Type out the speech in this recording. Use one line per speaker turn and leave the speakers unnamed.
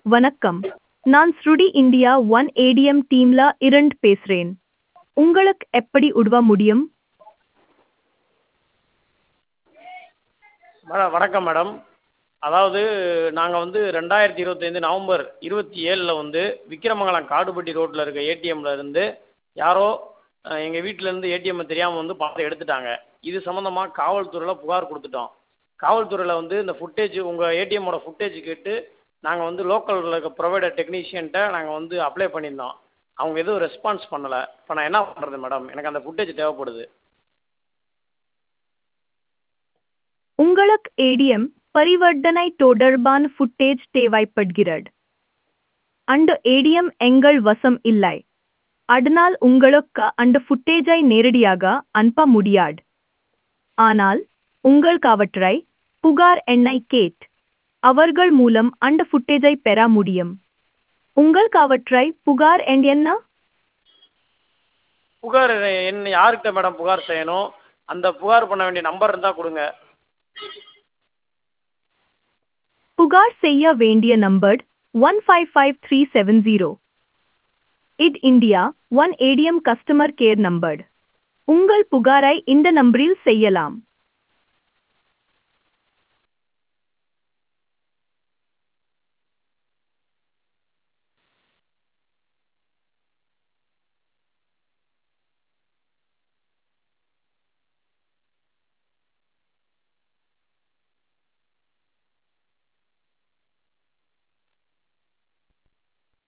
வணக்கம் நான் ஸ்ருடி இந்தியா ஒன் ஏடிஎம் டீம்ல இருந்து பேசுறேன் உங்களுக்கு எப்படி உதவ முடியும்
மேடம் வணக்கம் மேடம் அதாவது நாங்கள் வந்து ரெண்டாயிரத்தி இருபத்தைந்து நவம்பர் இருபத்தி ஏழில் வந்து விக்கிரமங்கலம் காடுபட்டி ரோட்டில் இருக்க ஏடிஎம்மில் இருந்து யாரோ எங்கள் வீட்டிலேருந்து ஏடிஎம்மை தெரியாமல் வந்து பணத்தை எடுத்துட்டாங்க இது சம்மந்தமாக காவல்துறையில் புகார் கொடுத்துட்டோம் காவல்துறையில் வந்து இந்த ஃபுட்டேஜ் உங்கள் ஏடிஎம்மோட ஃபுட்டேஜ் கேட்டு நாங்கள் வந்து லோக்கலில் இருக்க ப்ரொவைடர் டெக்னீஷியன்ட்ட நாங்கள் வந்து அப்ளை பண்ணியிருந்தோம் அவங்க எதுவும் ரெஸ்பான்ஸ் பண்ணலை இப்போ நான் என்ன பண்ணுறது மேடம் எனக்கு அந்த ஃபுட்டேஜ் தேவைப்படுது
உங்களுக்கு ஏடிஎம் பரிவர்த்தனை தொடர்பான ஃபுட்டேஜ் தேவைப்படுகிறது அந்த ஏடிஎம் எங்கள் வசம் இல்லை அதனால் உங்களுக்கு அந்த ஃபுட்டேஜை நேரடியாக அனுப்ப முடியாது ஆனால் உங்களுக்கு அவற்றை புகார் எண்ணை கேட் அவர்கள் மூலம் அந்த ஃபுட்டேஜை பெற முடியும் உங்களுக்கு அவற்றை புகார் எண் என்ன
புகார் என்ன யார்கிட்ட மேடம் புகார் செய்யணும் அந்த புகார் பண்ண வேண்டிய நம்பர் இருந்தால் கொடுங்க
புகார் செய்ய வேண்டிய number one five five three seven zero it India one ATM customer care number உங்கள் புகாரை இந்த நம்பரில் செய்யலாம்